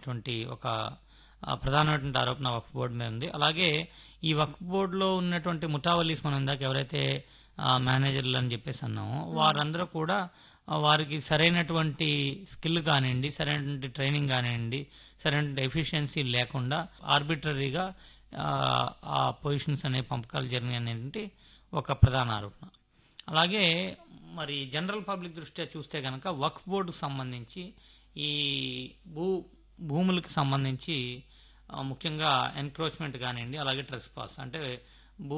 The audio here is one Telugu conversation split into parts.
అనేటువంటి ఒక ఆ, ప్రధానమైనటువంటి ఆరోపణ వక్ఫ్ బోర్డు మీద ఉంది అలాగే ఈ వక్ఫ్ బోర్డులో ఉన్నటువంటి ముఠావలీస్ మనం ఇందాక ఎవరైతే ఆ, మేనేజర్లు అని చెప్పేసి అన్నామో వారందరూ కూడా ఆ, వారికి సరైనటువంటి స్కిల్ కానివ్వండి సరైనటువంటి ట్రైనింగ్ కానివ్వండి సరైనటువంటి ఎఫిషియన్సీ లేకుండా ఆర్బిటరీగా ఆ పొజిషన్స్ అనే పంపకాలు జరిగినాయి అనేది ఒక ప్రధాన ఆరోపణ అలాగే మరి జనరల్ పబ్లిక్ దృష్ట్యా చూస్తే కనుక వక్ఫ్ బోర్డుకు సంబంధించి ఈ భూ భూములకు సంబంధించి ఆ, ముఖ్యంగా ఎన్క్రోచ్మెంట్ కానివ్వండి అలాగే ట్రెస్ పాస్ అంటే భూ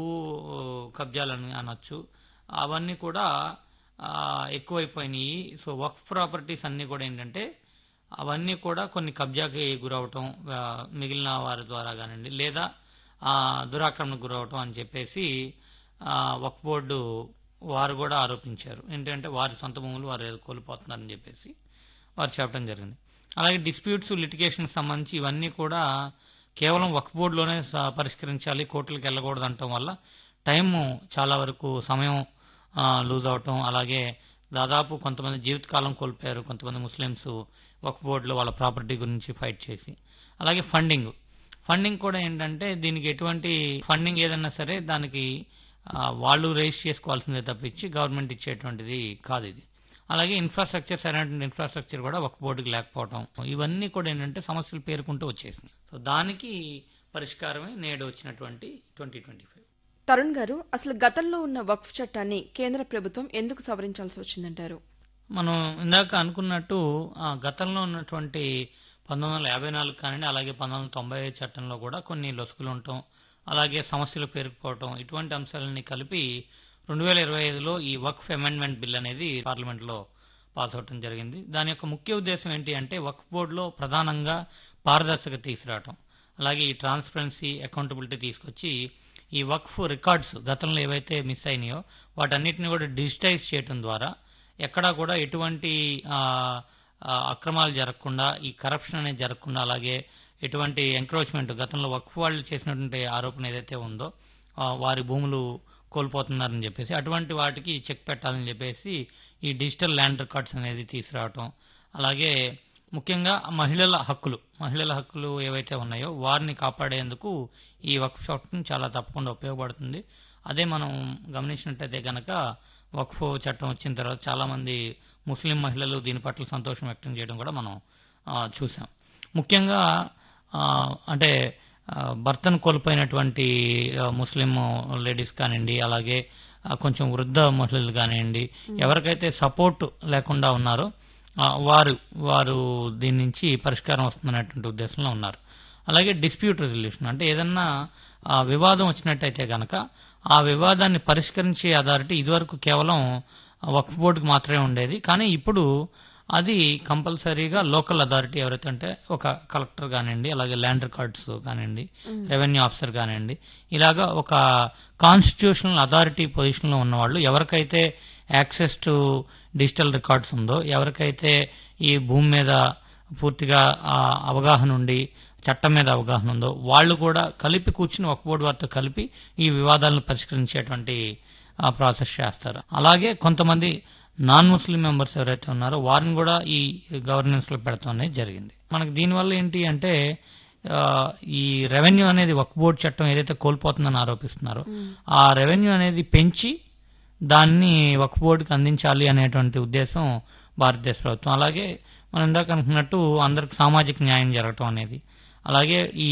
కబ్జాలని అనొచ్చు అవన్నీ కూడా ఆ, ఎక్కువైపోయినాయి సో వక్ఫ్ ప్రాపర్టీస్ అన్నీ కూడా ఏంటంటే అవన్నీ కూడా కొన్ని కబ్జాకి గురవటం ఆ, మిగిలిన వారి ద్వారా కానివ్వండి లేదా ఆ, దురాక్రమణకు గురవటం అని చెప్పేసి ఆ, వక్ఫ్ బోర్డు వారు కూడా ఆరోపించారు ఏంటంటే వారి సొంత భూములు వారు ఏదో కోల్పోతున్నారని చెప్పేసి వారు చెప్పడం జరిగింది అలాగే డిస్ప్యూట్స్ లిటిగేషన్ సంబంధించి ఇవన్నీ కూడా కేవలం వక్ఫ్ బోర్డులోనే స- పరిష్కరించాలి కోర్టులకు వెళ్ళకూడదు అనటం వల్ల టైం చాలా వరకు సమయం లూజ్ అవటం అలాగే దాదాపు కొంతమంది జీవితకాలం కోల్పోయారు కొంతమంది ముస్లిమ్స్ వక్ఫ్ బోర్డులో వాళ్ళ ప్రాపర్టీ గురించి ఫైట్ చేసి అలాగే ఫండింగ్ ఫండింగ్ కూడా ఏంటంటే దీనికి ఎటువంటి ఫండింగ్ ఏదైనా సరే దానికి ఆ, వాళ్ళు రేస్ చేసుకోవాల్సిందే తప్పించి గవర్నమెంట్ ఇచ్చేటువంటిది కాదు ఇది అలాగే ఇన్ఫ్రాస్ట్రక్చర్ సరైనటువంటి ఇన్ఫ్రాస్ట్రక్చర్ కూడా ఒక బోర్డుకి లేకపోవడం ఇవన్నీ కూడా ఏంటంటే సమస్యలు పేరుకుంటూ వచ్చేసింది సో దానికి పరిష్కారమే నేడు వచ్చినటువంటి ట్వంటీ ట్వంటీ ఫైవ్ తరుణ్ గారు అసలు గతంలో ఉన్న వక్ఫ్ చట్టాన్ని కేంద్ర ప్రభుత్వం ఎందుకు సవరించాల్సి వచ్చిందంటారు మనం ఇందాక అనుకున్నట్టు ఆ, గతంలో ఉన్నటువంటి పంతొమ్మిది వందల యాభై నాలుగు కానివ్వండి అలాగే పంతొమ్మిది వందల తొంభై ఐదు చట్టంలో కూడా కొన్ని లొసుగులు ఉండటం అలాగే సమస్యలు పేరుకుపోవటం ఇటువంటి అంశాలని కలిపి రెండు వేల ఇరవై ఐదులో ఈ వక్ఫ్ అమెండ్మెంట్ బిల్ అనేది పార్లమెంట్లో పాస్ అవటం జరిగింది దాని యొక్క ముఖ్య ఉద్దేశం ఏంటి అంటే వక్ఫ్ బోర్డులో ప్రధానంగా పారదర్శకత తీసుకురావటం అలాగే ఈ ట్రాన్స్పరెన్సీ అకౌంటబిలిటీ తీసుకొచ్చి ఈ వక్ఫ్ రికార్డ్స్ గతంలో ఏవైతే మిస్ అయినాయో వాటన్నిటిని కూడా డిజిటైజ్ చేయటం ద్వారా ఎక్కడా కూడా ఎటువంటి ఆ, ఆ, అక్రమాలు జరగకుండా ఈ కరప్షన్ అనేది జరగకుండా అలాగే ఎటువంటి ఎంక్రోచ్మెంట్ గతంలో వక్ఫ్ వాళ్ళు చేసినటువంటి ఆరోపణ ఏదైతే ఉందో ఆ, వారి భూములు కోల్పోతున్నారని చెప్పేసి అటువంటి వాటికి చెక్ పెట్టాలని చెప్పేసి ఈ డిజిటల్ ల్యాండ్ రికార్డ్స్ అనేది తీసుకురావటం అలాగే ముఖ్యంగా మహిళల హక్కులు మహిళల హక్కులు ఏవైతే ఉన్నాయో వారిని కాపాడేందుకు ఈ వక్ఫ్ చట్టం చాలా తప్పకుండా ఉపయోగపడుతుంది అదే మనం గమనించినట్టయితే కనుక వక్ఫ్ చట్టం వచ్చిన తర్వాత చాలామంది ముస్లిం మహిళలు దీని పట్ల సంతోషం వ్యక్తం చేయడం కూడా మనం ఆ, చూసాం ముఖ్యంగా ఆ, అంటే ఆ, భర్తను కోల్పోయినటువంటి ఆ, ముస్లిం లేడీస్ కానివ్వండి అలాగే ఆ, కొంచెం వృద్ధ మహిళలు కానివ్వండి ఎవరికైతే సపోర్ట్ లేకుండా ఉన్నారో ఆ, వారు వారు దీని నుంచి పరిష్కారం వస్తుందనేటువంటి ఉద్దేశంలో ఉన్నారు అలాగే డిస్ప్యూట్ రెజల్యూషన్ అంటే ఏదన్నా ఆ, వివాదం వచ్చినట్టయితే గనక ఆ వివాదాన్ని పరిష్కరించే అథారిటీ ఇదివరకు కేవలం వక్ఫ్ బోర్డుకి మాత్రమే ఉండేది కానీ ఇప్పుడు అది కంపల్సరీగా లోకల్ అథారిటీ ఎవరైతే అంటే ఒక కలెక్టర్ కానివ్వండి అలాగే ల్యాండ్ రికార్డ్స్ కానివ్వండి రెవెన్యూ ఆఫీసర్ కానివ్వండి ఇలాగా ఒక కాన్స్టిట్యూషనల్ అథారిటీ పొజిషన్లో ఉన్నవాళ్ళు ఎవరికైతే యాక్సెస్ టు డిజిటల్ రికార్డ్స్ ఉందో ఎవరికైతే ఈ భూమి మీద పూర్తిగా ఆ, అవగాహన ఉండి చట్టం మీద అవగాహన ఉందో వాళ్ళు కూడా కలిపి కూర్చుని ఒక బోర్డు వారితో కలిపి ఈ వివాదాలను పరిష్కరించేటువంటి ఆ, ప్రాసెస్ చేస్తారు అలాగే కొంతమంది నాన్ ముస్లిం మెంబర్స్ ఎవరైతే ఉన్నారో వారిని కూడా ఈ గవర్నెన్స్ లో పెడతాం అనేది జరిగింది మనకి దీనివల్ల ఏంటి అంటే ఆ, ఈ రెవెన్యూ అనేది ఒక బోర్డు చట్టం ఏదైతే కోల్పోతుందని ఆరోపిస్తున్నారో ఆ రెవెన్యూ అనేది పెంచి దాన్ని ఒక బోర్డుకి అందించాలి అనేటువంటి ఉద్దేశం భారతదేశ ప్రభుత్వం అలాగే మనం ఇందాక అనుకున్నట్టు అందరికి సామాజిక న్యాయం జరగటం అనేది అలాగే ఈ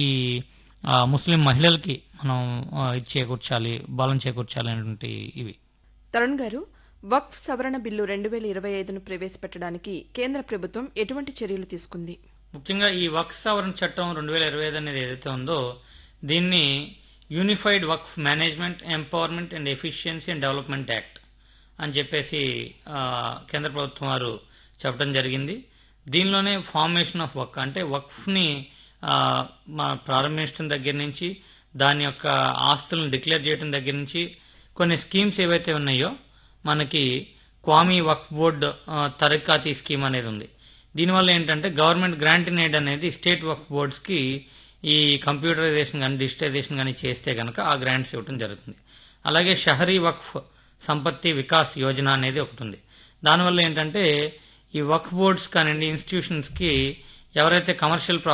ఆ, ముస్లిం మహిళలకి మనం ఆ, ఇది చేకూర్చాలి బలం చేకూర్చాలి అనేటువంటి ఇవి తరుణ్ గారు వక్ఫ్ సవరణ బిల్లు రెండు వేల ఇరవై ఐదును ప్రవేశపెట్టడానికి కేంద్ర ప్రభుత్వం ఎటువంటి చర్యలు తీసుకుంది ముఖ్యంగా ఈ వక్ఫ్ సవరణ చట్టం రెండు వేల ఇరవై ఐదు అనేది ఏదైతే ఉందో దీన్ని unified Waqf management empowerment and efficiency and development act అని చెప్పేసి ఆ, కేంద్ర ప్రభుత్వం వారు చెప్పడం జరిగింది దీనిలోనే ఫార్మేషన్ ఆఫ్ వక్ అంటే వక్ఫ్ని ఆ, మా ప్రారంభించడం దగ్గర నుంచి దాని యొక్క ఆస్తులను డిక్లేర్ చేయడం దగ్గర నుంచి కొన్ని స్కీమ్స్ ఏవైతే ఉన్నాయో మనకి క్వామీ వక్ఫ్ బోర్డ్ ఆ, తరఖాతీ స్కీమ్ అనేది ఉంది దీనివల్ల ఏంటంటే గవర్నమెంట్ గ్రాంట్ ఇన్ ఎయిడ్ అనేది స్టేట్ వక్ఫ్ బోర్డ్స్కి ఈ కంప్యూటరైజేషన్ కానీ డిజిటైజేషన్ కానీ చేస్తే కనుక ఆ గ్రాంట్స్ ఇవ్వడం జరుగుతుంది అలాగే షహరీ వక్ఫ్ సంపత్తి వికాస్ యోజన అనేది ఒకటి ఉంది దానివల్ల ఏంటంటే ఈ వక్ఫ్ బోర్డ్స్ కానివ్వండి ఇన్స్టిట్యూషన్స్కి ఎవరైతే కమర్షియల్